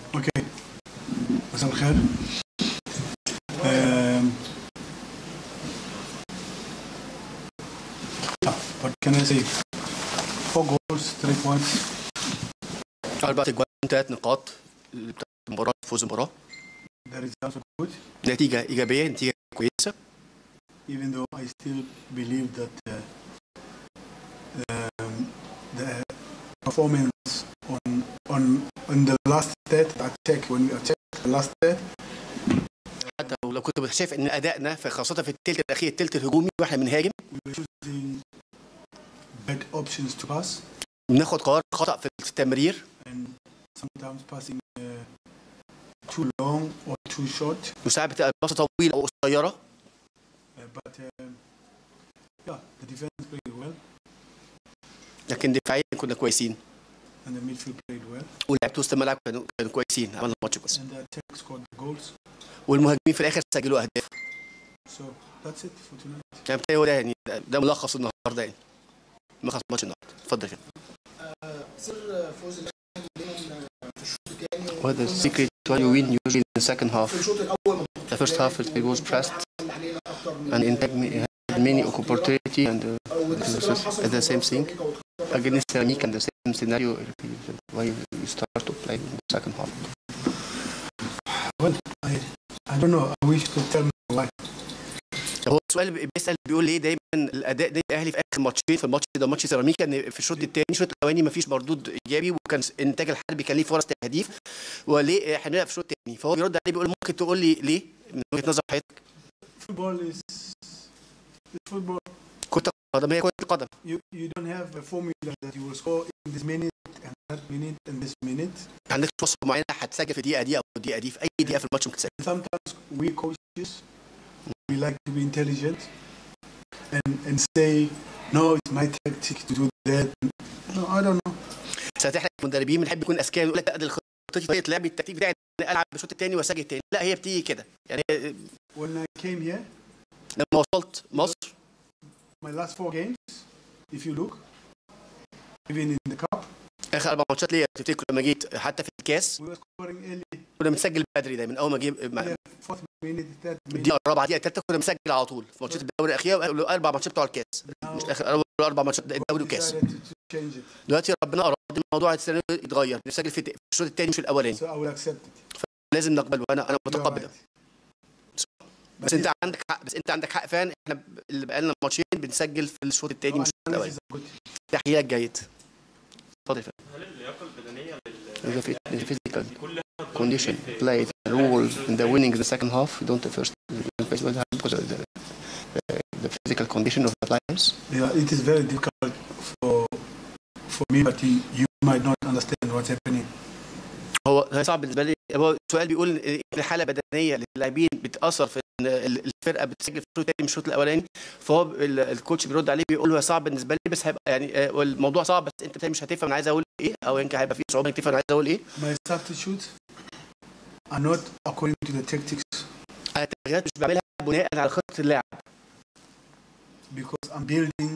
Okay. مساء الخير. Um, ah, what can I say? Four goals, three points. أربع أجوان ثلاث نقاط بتاعت المباراة فوز المباراة The results are good, نتيجة إيجابية نتيجة كويسة even though I still believe that uh, um, the performance on on on the last stat I check when we check the last stat حتى لو كنت شايف إن أدائنا في خاصة في الثلث الأخير الثلث الهجومي وإحنا بنهاجم we were choosing bad options to pass بناخد قرار خطأ في التمرير and sometimes passing uh, too long or too short. وساعات بتبقى الباصة طويلة أو قصيرة Uh, but um, yeah, the defense played well لكن دفاعيا كنا كويسين and the midfield played well ولعبت وسط الملعب كانوا كانوا كويسين عملنا ماتش كويس and the attack scored the goals. والمهاجمين في الآخر سجلوا أهداف So that's it for tonight. يعني بالتالي هو ده يعني ده- ده ملخص النهارده يعني ملخص ماتش النهارده اتفضل يا سر فوز الاهلي دايما في الشوط الثاني What the secret why you win usually in the second half? في الشوط الاول The first half it was pressed علينا اكتر من and Inter had many opportunity and uh, ونفس الكلام حصل at the same thing في against Ceramic and the same scenario why you start to play in the second half. Well, I, I don't know. I wish to tell me why. هو السؤال بيسال بيقول ليه دايما الاداء ده الاهلي في اخر ماتشين في الماتش ده ماتش سيراميكا ان في الشوط الثاني الشوط الاولاني ما فيش مردود ايجابي وكان الانتاج الحربي كان ليه فرص تهديف وليه احنا بنلعب في الشوط الثاني فهو بيرد عليه بيقول ممكن تقول لي ليه من وجهه نظر حضرتك Football is it's football. كره القدم هي كره القدم You you don't have a formula that you will score in this minute and that minute and this minute. ما عندكش وصفه معينه هتسجل في الدقيقه دي او الدقيقه دي في اي دقيقه في الماتش ممكن تسجل Sometimes we coaches we like to be intelligent and and say no, it's my tactic to do that. No, I don't know. ساعات احنا مدربين بنحب نكون اذكياء نقول لك لا دي خطتي طريقه لعبي التكتيك بتاعي إن العب بالشوط الثاني واسجل الثاني لا هي بتيجي كده يعني When I came here, لما وصلت مصر my last four games, if you look, even in the cup, اخر اربع ماتشات ليا تفتكر لما جيت حتى في الكاس we were scoring early. كنا بنسجل بدري دايما اول ما جيب Yeah, fourth minute, third minute. الدقيقه الرابعه الدقيقه الثالثه كنا بنسجل على طول في ماتشات الدوري الاخيره والاربع ماتشات بتوع الكاس مش اخر اول اربع ماتشات الدوري We والكاس decided to, to change it. دلوقتي ربنا اراد الموضوع السنه دي يتغير بنسجل في في الشوط الثاني مش الاولاني So I will accept it. لازم نقبله انا انا You are متقبل ده right. بس انت عندك حق بس انت عندك حق فعلا احنا اللي بقالنا ماتشين بنسجل في الشوط الثاني مش Our الاولاني analysis are good. تحليلك جيد اتفضل يا فندم هل اللياقه البدنيه The fit- the physical كلها condition played a role in the winning in the second half. We don't first because of the, the, the physical condition of the players. Yeah, it is very difficult for for me, but you, you might not understand what's happening. هو هو صعب بالنسبه لي هو السؤال بيقول ان الحاله البدنيه للاعبين بتاثر في ان ال- الفرقه بتسجل في الشوط الثاني مش الشوط الاولاني فهو ال- الكوتش بيرد عليه بيقول له صعب بالنسبه لي بس هيبقى يعني آه، الموضوع صعب بس انت مش هتفهم انا عايز اقول ايه او يمكن هيبقى في صعوبه انك تفهم انا عايز اقول ايه My substitutes are not according to the tactics انا التغييرات مش بعملها بناء على خطه اللاعب because I'm building.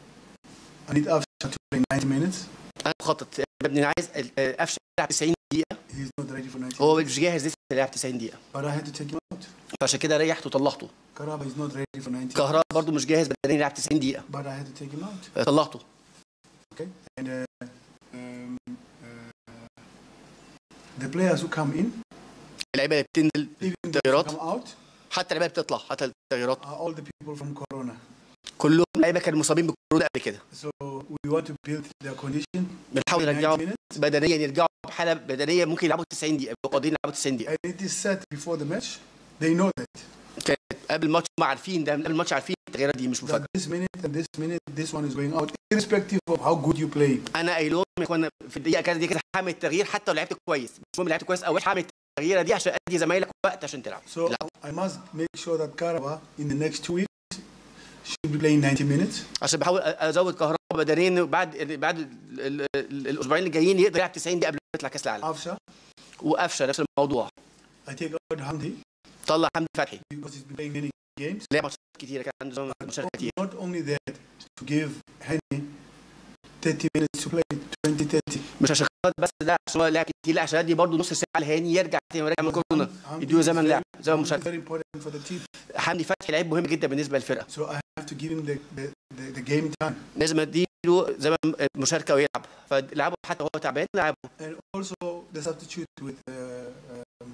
I need Afsha to play 90 minutes. انا مخطط يا ابني انا عايز ال- آه، قفشه يلعب 90 دقيقه He's not ready for 90 هو minutes. مش جاهز لسه يلعب 90 دقيقه But I had to take him out. فعشان كده ريحته وطلعته Karaba is not ready for 90 كهربا برضو مش جاهز بدنيا يلعب 90 دقيقه But I had to take him out. طلعته Okay. And uh, um, uh, the players who come in, اللعيبه اللي بتنزل even those who التغييرات come out, حتى اللعيبه اللي بتطلع حتى التغييرات are all the people from Corona. كلهم لعيبه كانوا مصابين بالكورونا قبل كده So we want to build their condition. بنحاول 90 نرجعهم minutes. بدنيا يرجعوا بحاله بدنيه ممكن يلعبوا 90 دقيقه بيبقوا قادرين يلعبوا 90 دقيقه And it is said before the match. They know that. كانت قبل الماتش هم عارفين ده من قبل الماتش عارفين التغييرات دي مش That مفاجاه this minute and this minute, this one is going out, irrespective of how good you play. انا قايل لهم يا اخوانا في الدقيقه كذا دي كده هعمل التغيير حتى لو لعبت كويس مش مهم لعبت كويس او وحش هعمل التغييره دي عشان ادي زمايلك وقت عشان تلعب So لا. I must make sure that Karaba in the next two weeks should be playing 90 minutes. عشان بحاول ازود كهرباء بدنيا بعد بعد ال- ال- ال- الاسبوعين الجايين يقدر يلعب 90 دقيقه قبل ما يطلع كاس العالم Afsha, وقفشه نفس الموضوع I take out Hamdi طلع حمدي فتحي because he's been playing many games. لعب ماتشات كتيره كان عنده ماتشات كتير Not only that, to give Henny 30 minutes to play, 20, 30. مش عشان خاطر بس ده عشان هو لاعب كتير لا عشان ادي برضه نص ساعه لهاني يرجع تاني راجع من كورونا I'm يديله doing زمن very- لعب زمن I'm مشاركه very important for the team. حمدي فتحي لعيب مهم جدا بالنسبه للفرقه So I have to give him the, the, the, the game time. لازم اديله زمن مشاركه ويلعب فلعبه حتى وهو تعبان لعبه And also the substitute with uh, um,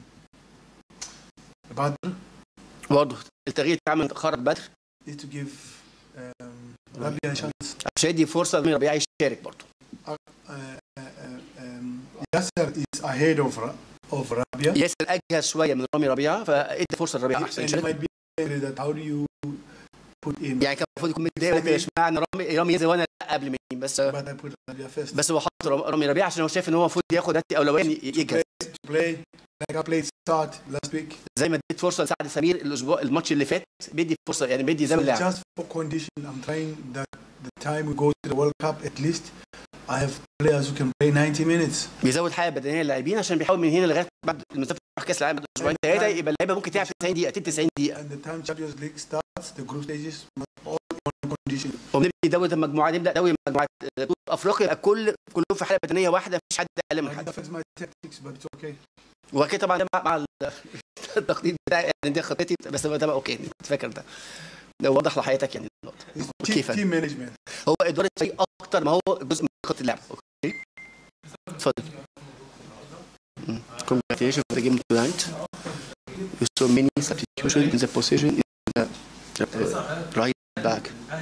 Badr برضه التغيير بتاع من خرج بدر is to give um, Rabia a chance. عشان يدي فرصه لرامي ربيعه يشارك برضه Uh, uh, um, Yasser is ahead of, Ra- of Rabia. ياسر اجهز شويه من رامي ربيعه فادي فرصه لربيعه احسن And you يشارك might be angry that how do you put in يعني كان المفروض يكون متضايق لكن اشمعنى رامي رامي ينزل وانا لا قبل مني بس but I put Rabia first. بس هو حط رام- رامي ربيعه عشان هو شايف ان هو المفروض ياخد هاتي اولويه إن يجهز to play like I played start last week. زي ما اديت فرصه لسعد سمير الاسبوع الماتش اللي فات بيدي فرصه يعني بيدي زمن So لعب just for condition, I'm trying that the time we go to the World Cup at least I have players who can play 90 minutes. بيزود حاله بدنيه للاعبين عشان بيحاول من هنا لغايه بعد المسافه بتاع كاس العالم بعد اسبوعين ثلاثه يبقى اللعيبه ممكن تلعب 90 دقيقه 90 دقيقه And the time Champions League starts, the group stages must all be on condition. ونبدا دوري المجموعات نبدا دوري المجموعات بطولة افريقيا يبقى كل كلهم في حاله بدنيه واحده مفيش حد اقل من It حد affects my tactics, but it's okay. وكده طبعا ده مع, مع ال- التخطيط بتاعي يعني دي خطتي بس هو ده اوكي كنت فاكر ده ده واضح لحياتك يعني النقطه It's team, كيف team management. هو اداره الفريق اكتر ما هو جزء من خطه اللعب اوكي اتفضل Mm. Congratulations for the game tonight. You saw many substitutions in the position in the uh, right back.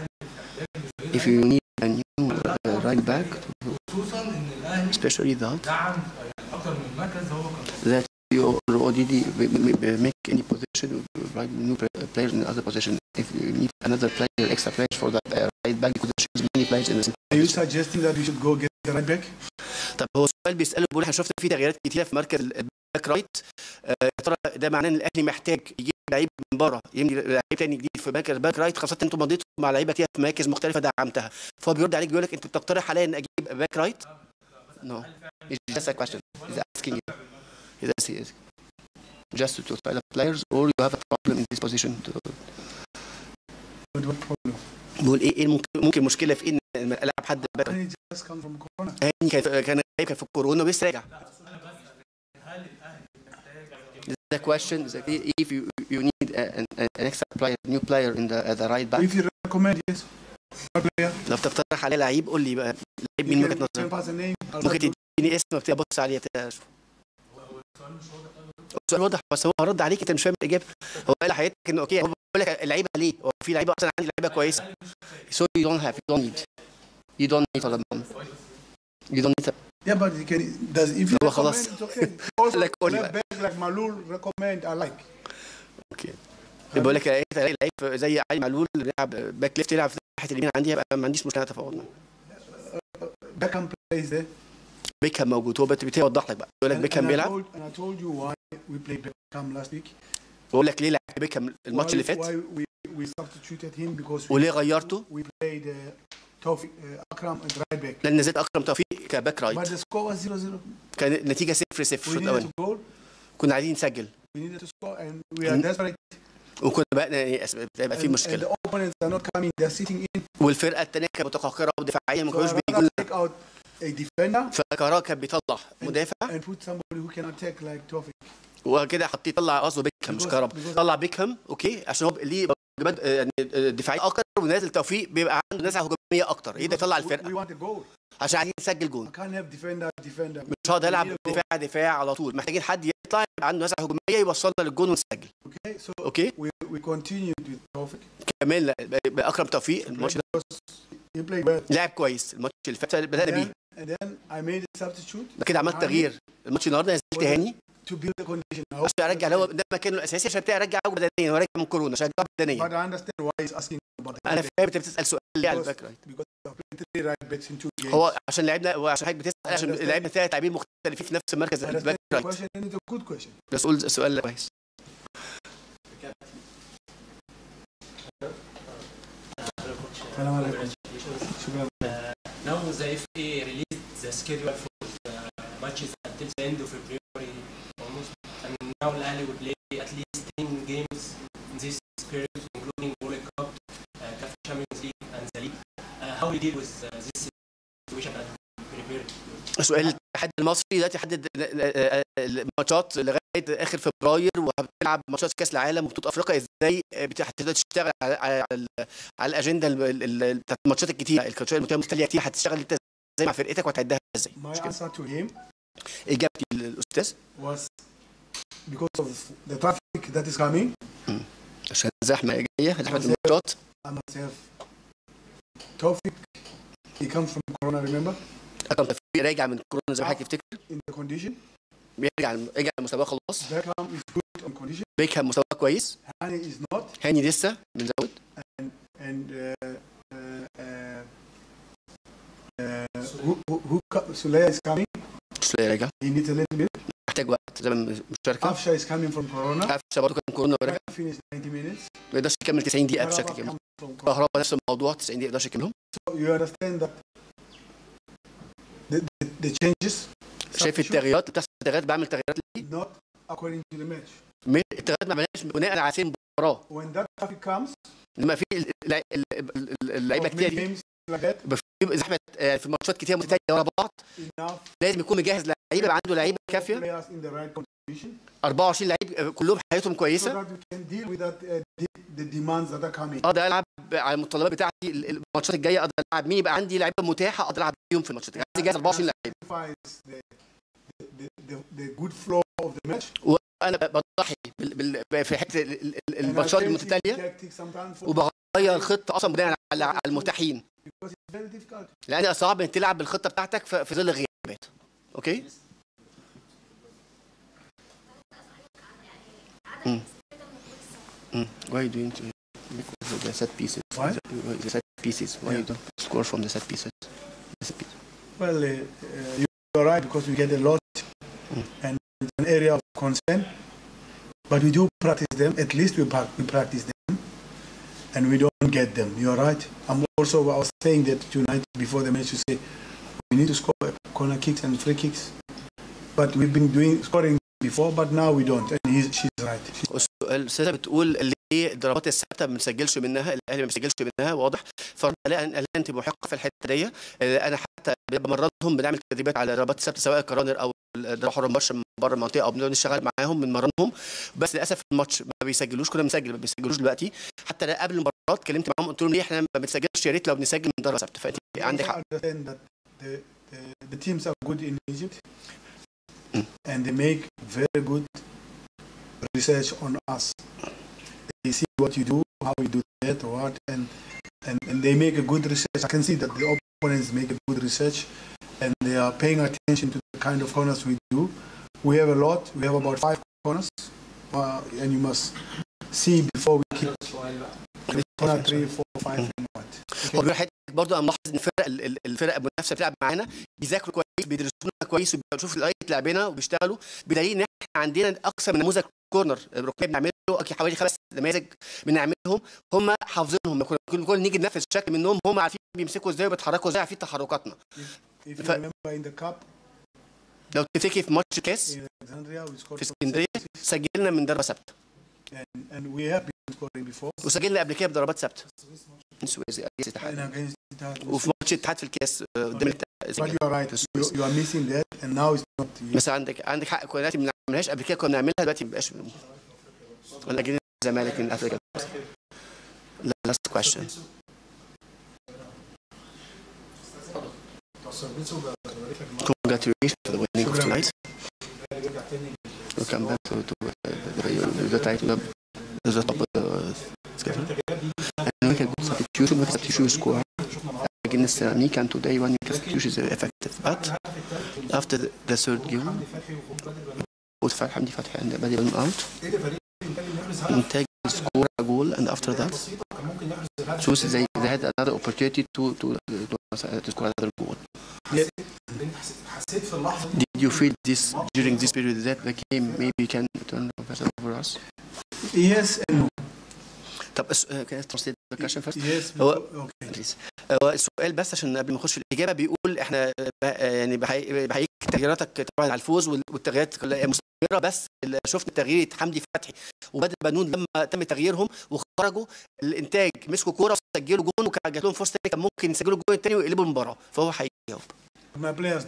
If you need a new uh, right back, خصوصا ان الاهلي especially that, دعم اكتر من مركز هو كان that you already m- m- make any position, right new players in other position. If you need another player, extra players for that uh, right back, you could choose many players in the same Are you suggesting that we should go get the right back? طب هو السؤال بيساله بيقول احنا شفنا في تغييرات كتيره في مركز الباك رايت آه، يا ترى ده معناه ان الاهلي محتاج يجيب لعيب من بره يملي لعيب تاني جديد في مركز باك رايت خاصه انتم مضيتوا مع لعيبه كتير في مراكز مختلفه دعمتها فهو بيرد عليك بيقول لك انت بتقترح حاليا ان اجيب باك رايت؟ No. It's just a question. He's asking you. He's asking you. Just to try the players or you have a problem in this position. To... What, what problem? بيقول ايه ايه ممكن ممكن مشكله في ان العب حد باك And he just come from Corona. هاني كان كان كان في الكورونا ولسه راجع. The question is that if you you need a- an, an extra player, new player in the at the right back, If you recommend, yes, one player, لو بتقترح عليه لعيب قول لي بقى لعيب you من can, وجهه you can نظرك pass a name. I'll ممكن try to- تديني اسم وابتدي ابص عليه ابتدي اشوف السؤال واضح بس هو هرد عليك انت مش فاهم الاجابه هو قال لحضرتك انه اوكي هو بيقول لك اللعيبه ليه؟ هو في لعيبه اصلا عندي لعيبه كويسه so you don't have you don't need you don't need for the moment you don't need Yeah, but you can. Does if you هو recommend, خلاص. it's okay. Also, لك قول لي left بقى. back like Malul recommend. I like. اوكي بيقول لك انت تلاقي لعيب زي علي معلول اللي بيلعب باك ليفت يلعب في ناحيه اليمين عندي هيبقى ما عنديش مشكله اتفاوض معاه Beckham plays there. بيكهام موجود هو بيبتدي يوضح لك بقى يقول لك And, بيكهام and I بيلعب told, and I told you why we played Beckham last week. بقول لك ليه لعب بيكهام الماتش why, اللي فات Why we, we substituted him because we, وليه غيرته we played uh, Tawfiq, uh, Akram at right back. لان نزلت اكرم توفيق كباك But رايت the score was 0-0. كان النتيجه 0 0 We الشوط needed الاولاني to goal. كنا عايزين نسجل We needed to score, and we are Mm. desperate. وكنا بقى يعني يبقى في And, and مشكله the opponents are not coming. They're sitting in. والفرقه الثانيه كانت متقهقره ودفاعيا ما So كانوش I بيجوا rather take out a defender فكهربا كان بيطلع مدافع and put somebody who can attack like Tawfiq. وكده حطيه طلع قصده بيكهام مش Because- كهربا because- طلع بيكهام اوكي عشان هو ليه واجبات آه، يعني آه، دفاعيه اكتر ونازل توفيق بيبقى عنده نزعه هجوميه اكتر يقدر يطلع We, we الفرقه want a goal. عشان عايزين نسجل I جون can't have defender, defender. مش هقدر We العب need a goal. دفاع دفاع على طول محتاجين حد يطلع يبقى عنده نزعه هجوميه يوصلنا للجون ونسجل Okay, so اوكي we, we continued with Tawfiq. كمان باكرم توفيق الماتش ده Because he played well. لعب كويس الماتش اللي فات بدانا And بيه then, and then I made a substitute بعد كده عملت تغيير الماتش النهارده نزلت هاني to build the condition. I hope عشان ارجع اللي هو ده مكانه الاساسي عشان ابتدي ارجع بدنيا وارجع من كورونا عشان ارجع بدنيا But I understand why he's asking about the انا right فاهم انت بتسال سؤال ليه على because, الباك رايت because I played three right backs in two games. هو عشان لعبنا هو عشان حضرتك بتسال عشان understand. لعبنا ثلاث لاعبين مختلفين في نفس المركز I الباك understand the رايت question and it's a good question. بس قول السؤال كويس السلام عليكم. شكرا. Now the FA released the schedule for the matches until the end of February almost. And now Al Ahly will play at least 10 games in this period, including World Cup, uh, CAF Champions League, and the league. Uh, how we deal with uh, this situation سؤال الاتحاد المصري دلوقتي حدد الماتشات لغايه اخر فبراير وهتلعب ماتشات كاس العالم وبطوله افريقيا ازاي هتبدا تشتغل على على, على, على الاجنده ال- ال- بتاعت الماتشات الكتيره الماتشات المتتاليه كتير هتشتغل انت ازاي مع فرقتك وهتعدها ازاي My مش كده answer to him اجابتي للاستاذ was because of the traffic that is coming, عشان الزحمه جايه زحمه الماتشات I must have Tawfiq. He comes from Corona, remember? اكرم توفيق راجع من كورونا زي ما حضرتك تفتكر In the condition. بيرجع رجع المستوى خلاص Beckham is good on condition. بيكهام مستواه كويس Hani is not. هاني لسه بنزود And uh, uh, uh, uh, who, who, who, co- Sulaya is coming. شويه راجع He needs a little bit. محتاج وقت زي ما مشاركه Afsha is coming from Corona. قفشه برضه كان كورونا ورجع Beckham finished 90 minutes. ما يقدرش يكمل 90 دقيقه بشكل Karabakh كامل comes from Corona. كهربا نفس الموضوع 90 دقيقه ما يقدرش يكملهم So you understand that the, the, the changes شايف التغييرات اللي بتحصل التغييرات بعمل تغييرات ليه؟ not according to the match. م- التغييرات ما عملناش بناء على سن المباراه When that traffic comes, لما في ال- ال- ال- ال- اللعيبه of كتير many دي games like that, بيبقى زحمه آه، في ماتشات كتير متتاليه ورا بعض enough لازم يكون مجهز لعيبه يبقى عنده لعيبه كافيه players in the right condition 24 لعيب آه، كلهم حياتهم so كويسه that you can deal with that, uh, the, the demands that are coming. اقدر العب على المتطلبات بتاعتي ال- الماتشات الجايه اقدر العب مين يبقى عندي لعيبه متاحه اقدر العب بيهم في الماتشات الجايه عايز جاهز 24 لعيب Sacrifice the, the, the, the good flow of the match. وانا ب- بضحي بال- بال- في حته ال- ال- ال- And I الماتشات change the المتتاليه tactics sometimes for وبغير الخطه اصلا بناء على على المتاحين because it's very difficult. لان صعب انك تلعب بالخطه بتاعتك في في ظل الغيابات اوكي Mm. Mm. Why do you make the set pieces? Why? The set pieces. Why Yeah. you don't score from the set pieces? The set piece. Well, uh, uh, you're right because we get a lot and it's an area of concern. But we do practice them. At least we, prac- we practice them and we don't get them. You're right. I'm also, I was saying that tonight before the match to say we need to score corner kicks and free kicks. But we've been doing scoring before, but now we don't. And he's, she's right. She- والسؤال الاستاذه بتقول ليه الضربات الثابته ما بنسجلش منها الاهلي ما بيسجلش منها واضح فلا انت محقه في الحته دي آه، انا حتى بمرنهم بنعمل تدريبات على الضربات الثابته سواء الكرانر او الضربه حره مباشره من بره المنطقه او بنقعد نشتغل معاهم بنمرنهم بس للاسف الماتش ما بيسجلوش كنا بنسجل ما بيسجلوش دلوقتي حتى لا قبل المباراه اتكلمت معاهم قلت لهم ليه احنا ما بنسجلش يا ريت لو بنسجل من ضربه ثابته فانت We عندك also حق understand that the, the, the teams are good in Egypt Mm. and they make very good research on us. They see what you do, how you do that, or what, and, and, and they make a good research. I can see that the opponents make a good research and they are paying attention to the kind of corners we do. We have a lot, we have about five corners, uh, and you must see before we kick corner three, four, five, and what. هو بيقول حضرتك برضه انا ملاحظ ان الفرق ال- ال- الفرق المنافسه بتلعب معانا بيذاكروا كويس بيدرسونا كويس وبيشوفوا لقيت لاعبنا وبيشتغلوا بدليل ان احنا عندنا اكثر من نموذج كورنر ركنيه بنعمله أكي حوالي خمس نماذج بنعملهم هم حافظينهم كنا كل كل نيجي ننفذ شكل منهم هم عارفين بيمسكوا ازاي وبيتحركوا ازاي عارفين تحركاتنا If you ف- remember in the cup لو تفتكري في ماتش كاس in Alexandria, we scored في from اسكندريه سجلنا من ضربه ثابته and, and we have been scoring before. وسجلنا قبل كده بضربات ثابته السويس أجهزة And الاتحاد. against Itihad. وفي ماتش الاتحاد في الكاس آه، قدام But الاتحاد you are right. You, you are missing that, and now it's not. بس عندك عندك حق كنا دلوقتي ما بنعملهاش قبل كده كنا بنعملها دلوقتي ما بقاش ولا جينا الزمالك من افريقيا last question congratulations for the winning of tonight welcome back to, to uh, the, the title of the top of the schedule and make a good substitution make a substitution score against uh, Nick and today one substitution is effective but after the, the third game with Hamdi Fatih and Badi Bin out Integ score a goal and after that choose they, they had another opportunity to to, to, to score another goal حسيت في اللحظه دي did you feel this during this period that the game maybe can turn over us Yes and no. طب اس- uh, can I translate the question first Yes. هو- because- okay. Please. هو السؤال بس عشان قبل ما نخش في الاجابه بيقول احنا ب- يعني بحقيقي بحقيقي تغييراتك طبعا على الفوز وال- والتغييرات كلها مستمره بس اللي شفنا تغيير حمدي فتحي وبدر بنون لما تم تغييرهم وخرجوا الانتاج مسكوا كوره وسجلوا جون وكان جات لهم فرصه تانية كان ممكن يسجلوا الجون الثاني ويقلبوا المباراه فهو هيجاوب My players know why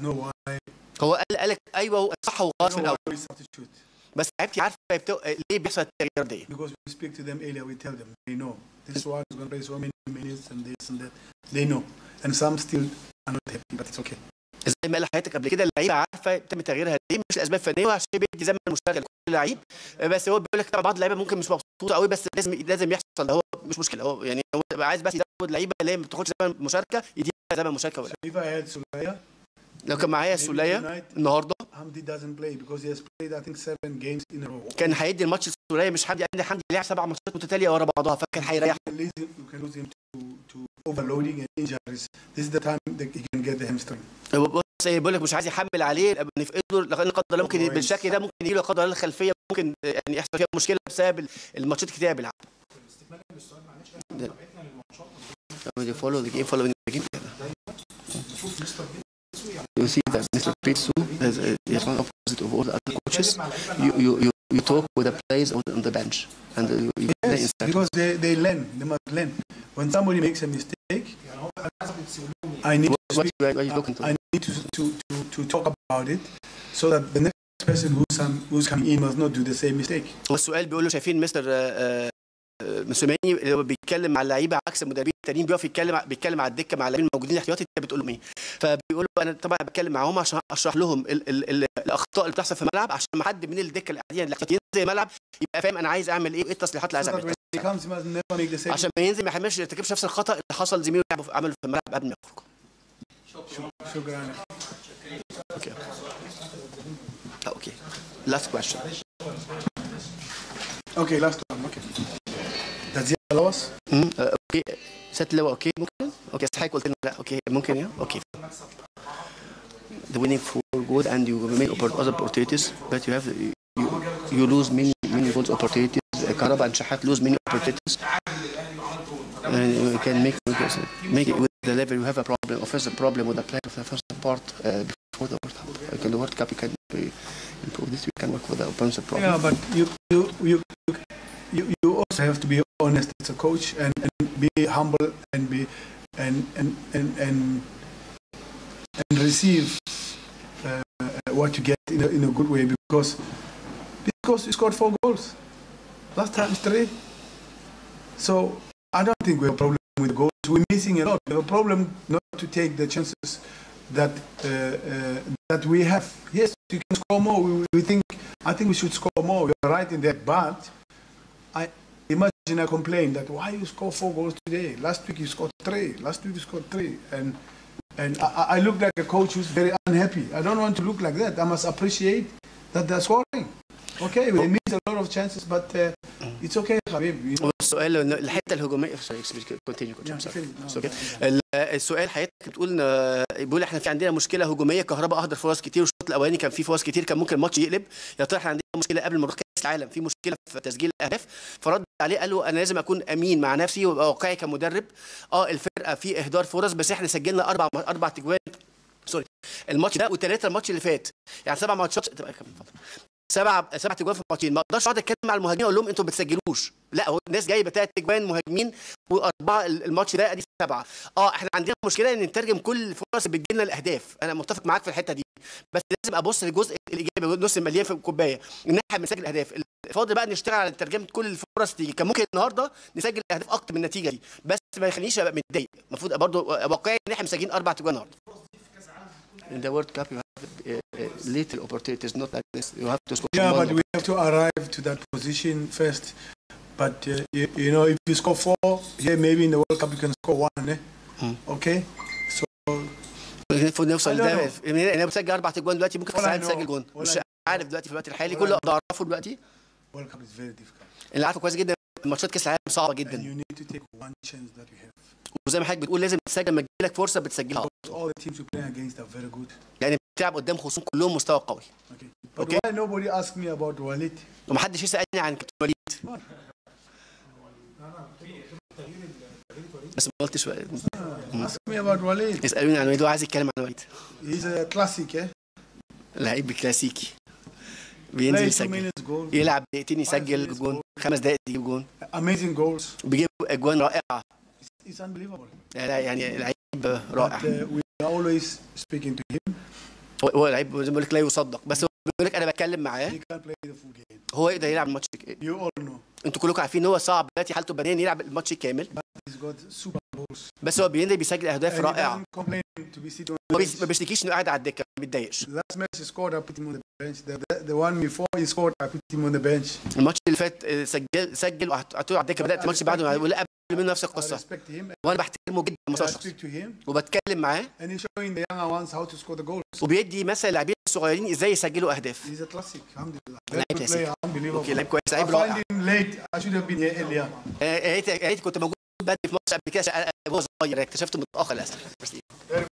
هو قال قال لك ايوه هو صح وغلط في know الاول why we substitute. بس لعيبتي عارفه هي بتو... ليه بيحصل التغيير دي Because we speak to them earlier, we tell them, they know. This one is going to play so many minutes and this and that. They know. And some still are not happy, but it's okay. زي ما قال لحضرتك قبل كده اللعيبه عارفه تم تغييرها ليه مش لاسباب فنيه وعشان بيدي زمن مشترك لكل لعيب بس هو بيقول لك طبعا بعض اللعيبه ممكن مش مبسوطه قوي بس لازم لازم يحصل هو مش مشكله هو يعني هو بيبقى عايز بس يزود لعيبه اللي هي ما بتاخدش زمن مشاركه يديها زمن مشاركه ولا. If I had Sulaya, لو كان معايا maybe السوليه tonight, النهارده Hamdi doesn't play because he has played, I think, seven games in a row. كان هيدي الماتش السوليه مش حمدي عندي حمدي لعب سبع ماتشات متتاليه ورا بعضها فكان هيريح You can lose him, you can lose him to, to overloading and injuries. This is the time that he can get the hamstring. بص إيه، بيقول لك مش عايز يحمل عليه نفقده لان قدر الله ممكن بالشكل ده ممكن يجي له قدر الله الخلفيه ممكن يعني يحصل فيها مشكله بسبب الماتشات الكتير بيلعب استكمالا للسؤال معلش احنا متابعتنا للماتشات You follow the game, following the game. نشوف مستر بيتسو يعني You see that Mr. Pitsu is, is one opposite of all the other coaches. بيتكلم مع لعيبه You, you, you, you talk with the players on on the bench and uh, you, you play Yes, instead. because they, they learn, they must learn. When somebody makes a mistake, يعني هو عايز بيتسو لهم I need What, to what, speak, you, what are you looking to? I need to, to, to, to talk about it so that the next person who's, um, who's coming in must not do the same mistake. هو السؤال بيقول له شايفين مستر آه، آه، موسيماني اللي هو بيتكلم مع اللعيبه عكس المدربين التانيين بيقف يتكلم بيتكلم على الدكه مع اللاعبين الموجودين الاحتياطي انت بتقول لهم ايه؟ فبيقول له انا طبعا بتكلم معاهم عشان اشرح لهم ال ال ال الاخطاء اللي بتحصل في الملعب عشان ما حد من الدكه اللي قاعدين الاحتياطيين زي الملعب يبقى فاهم انا عايز اعمل ايه وايه التصليحات اللي So عايز that when اعملها he comes, he must never make the same عشان ما ينزل ما يحملش يرتكبش نفس الخطا اللي حصل زميله لعبه في عمله في الملعب قبل ما يخرج شكرا اوكي اوكي لاست كويشن Okay, last one. Okay. Does he allow us? اوكي ست لواء اوكي ممكن اوكي بس حضرتك قلت لنا لا اوكي ممكن يا اوكي the winning for good and you make oppor- other opportunities but you have you, you lose many many good opportunities كهرباء and شحات lose many opportunities and you can make make it with the level you have a problem offensive problem with the play of the first part uh, before the World Cup like in the World Cup you can be, improve this you can work with the offensive problem Yeah, but you you you you, you also have to be honest as a coach and, and be humble and be and and and and, and receive uh, uh, what you get in a, in a good way because because you scored four goals last time three. So I don't think we have a problem with goals. We're missing a lot. We have a problem not to take the chances that uh, uh, that we have. Yes, you can score more. We, we think I think we should score more. You're right in that, but I imagine I complain that why you score four goals today? Last week you scored three. Last week you scored three, and and I, I- I look like a coach who's very unhappy. I don't want to look like that. I must appreciate that they're scoring. Okay, we miss a lot of chances, but uh, it's okay, Habib. You know, السؤال إن الحته الهجوميه سوري كونتينيو Yeah, finish. No, اوكي no, ال- السؤال حضرتك بتقول إن- بيقول احنا في عندنا مشكله هجوميه كهرباء اهدر فرص كتير والشوط الاولاني كان فيه فرص كتير كان ممكن الماتش يقلب يا ترى احنا عندنا مشكله قبل ما نروح كاس العالم في مشكله في تسجيل الاهداف فرد عليه قال له انا لازم اكون امين مع نفسي وابقى واقعي كمدرب اه الفرقه في اهدار فرص بس احنا سجلنا اربع اربع تجوان سوري الماتش ده وثلاثه الماتش اللي فات يعني سبع ماتشات تبقى كام اتفضل. سبع سبع تجوان في الماتشين ما اقدرش اقعد اتكلم مع المهاجمين اقول لهم انتوا ما بتسجلوش لا هو الناس جايبه ثلاث تجوان مهاجمين واربعه الماتش ده ادي سبعه اه احنا عندنا مشكله ان نترجم كل الفرص اللي بتجيلنا الاهداف انا متفق معاك في الحته دي بس لازم ابص للجزء الايجابي النص المليان في الكوبايه ان احنا بنسجل اهداف فاضل بقى نشتغل على ترجمه كل الفرص تيجي كان ممكن النهارده نسجل اهداف اكتر من النتيجه دي بس ما يخلينيش ابقى متضايق المفروض برضه واقعي ان احنا مسجلين اربع تجوان النهارده In the World Cup, you have uh, uh, little opportunities, not like this. You have to score Yeah, one but we have to arrive to that position first. But uh, you, you know, if you score four, here maybe in the World Cup you can score one. Eh? Hmm. Okay. So المفروض نوصل I don't ده know. انا بسجل اربع تجوان دلوقتي ممكن في ولا ساعات I know. تسجل جون ولا مش I عارف دلوقتي في الوقت الحالي ولا كل I اقدر اعرفه دلوقتي World Cup is very difficult, اللي عارفه كويس جدا ماتشات كاس العالم صعبه and جدا you need to take one chance that you have. وزي ما حضرتك بتقول لازم تسجل لما تجيلك فرصه بتسجلها Because all the teams you play against are very good. يعني بتلعب قدام خصوم كلهم مستوى قوي Okay. But Okay. why nobody asked me about Walid? ومحدش يسالني عن كابتن وليد بس ما قلتش وليد. Ask me about Walid. يسالوني عن وليد وعايز يتكلم عن وليد He's a classic, eh? لعيب كلاسيكي بينزل Play two يسجل minutes goal. يلعب دقيقتين يسجل جون خمس دقائق يجيب جون Amazing goals. وبيجيب اجوان رائعه It's unbelievable. يعني يعني لعيب But رائع uh, we are always speaking to him. هو هو لعيب زي ما بقول لك لا يصدق بس هو بيقول لك انا بتكلم معاه He can't play the full game. هو يقدر يلعب الماتش You all know. انتوا كلكم عارفين ان هو صعب دلوقتي حالته بدنيا يلعب الماتش كامل He's got super goals. بس هو بينزل بيسجل And اهداف he رائعه doesn't complain to be sitting on ما the بيس- ما bench. بيشتكيش انه قاعد على الدكه ما بيتضايقش The last match he scored, I put him on the bench. The, the, the one before he scored, I put him on the bench. الماتش اللي فات آه، سجل سجل وقعدت على الدكه بدات الماتش بعده ولا قبل منه نفس I القصه respect him. وانا بحترمه جدا I كمستوى شخصي speak to him. وبتكلم معاه And he's showing the younger ones how to score the goals. وبيدي مثل اللاعبين الصغيرين ازاي يسجلوا اهداف He's a classic. Alhamdulillah. Very لعيب good كلاسيك. player. Unbelievable. اوكي لعيب كويس I لعيب find رائع him late. I should have been here earlier. آه، يا ريت يا ريت كنت موجود بدري في ماتش قبل كده عشان أنا- وهو صغير اكتشفته متاخر للاسف